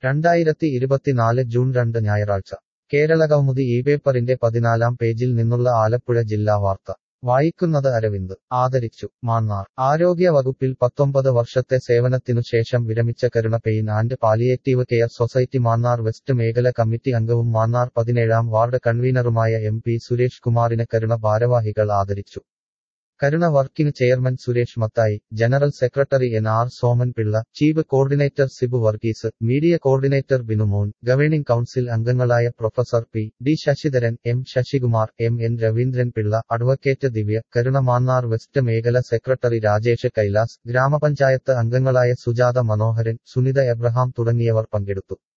രണ്ടായിരത്തി ഇരുപത്തിനാല് ജൂൺ രണ്ട് ഞായറാഴ്ച കേരളകൗമുദി ഈ പേപ്പറിന്റെ പതിനാലാം പേജിൽ നിന്നുള്ള ആലപ്പുഴ ജില്ലാ വാർത്ത വായിക്കുന്നത് അരവിന്ദ് ആദരിച്ചു മാന്നാർ ആരോഗ്യ വകുപ്പിൽ പത്തൊമ്പത് വർഷത്തെ സേവനത്തിനു ശേഷം വിരമിച്ച Karuna pain and palliative care society Mannar west മേഖല കമ്മിറ്റി അംഗവും മാന്നാർ പതിനേഴാം വാർഡ് കൺവീനറുമായ എം പി സുരേഷ് കുമാറിനെ കരുണ ഭാരവാഹികൾ ആദരിച്ചു Karuna working chairman Suresh Mathai general secretary N R Soman Pillai chief coordinator Sibu Varghese media coordinator Binumon governing council അംഗങ്ങളായ professor P D Sasidharan M Sasikumar M N Raveendran Pillai advocate Divya Karuna Mannar west മേഖല സെക്രട്ടറി രാജേഷ് കൈലാസ് ഗ്രാമപഞ്ചായത്ത് അംഗങ്ങളായ സുജാത മനോഹരൻ സുനിത എബ്രഹാം തുടങ്ങിയവർ പങ്കെടുത്തു